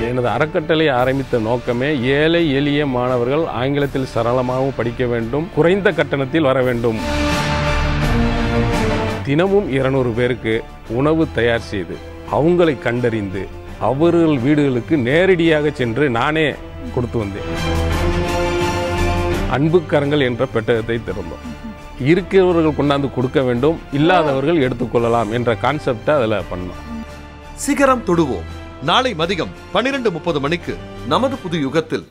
எனது அறக்கட்டளை ஆரம்பித்த நோக்கமே ஏழை எளிய மாணவர்கள் ஆங்கிலத்தில் சரளமாகவும் படிக்க வேண்டும் குறைந்த கட்டணத்தில் வர வேண்டும் தினமும் இருநூறு பேருக்கு உணவு தயார் செய்து அவங்களை கண்டறிந்து அவர்கள் வீடுகளுக்கு நேரடியாக சென்று நானே கொடுத்து வந்தேன் அன்புக்கரங்கள் என்ற பெட்டகத்தை திறந்தோம் இருக்கிறவர்கள் கொண்டாந்து கொடுக்க வேண்டும் இல்லாதவர்கள் எடுத்துக்கொள்ளலாம் என்ற கான்செப்டை அதில் பண்ணோம் சிகரம் தொடுவோம் நாளை மதியம் பன்னிரண்டு முப்பது மணிக்கு நமது புது யுகத்தில்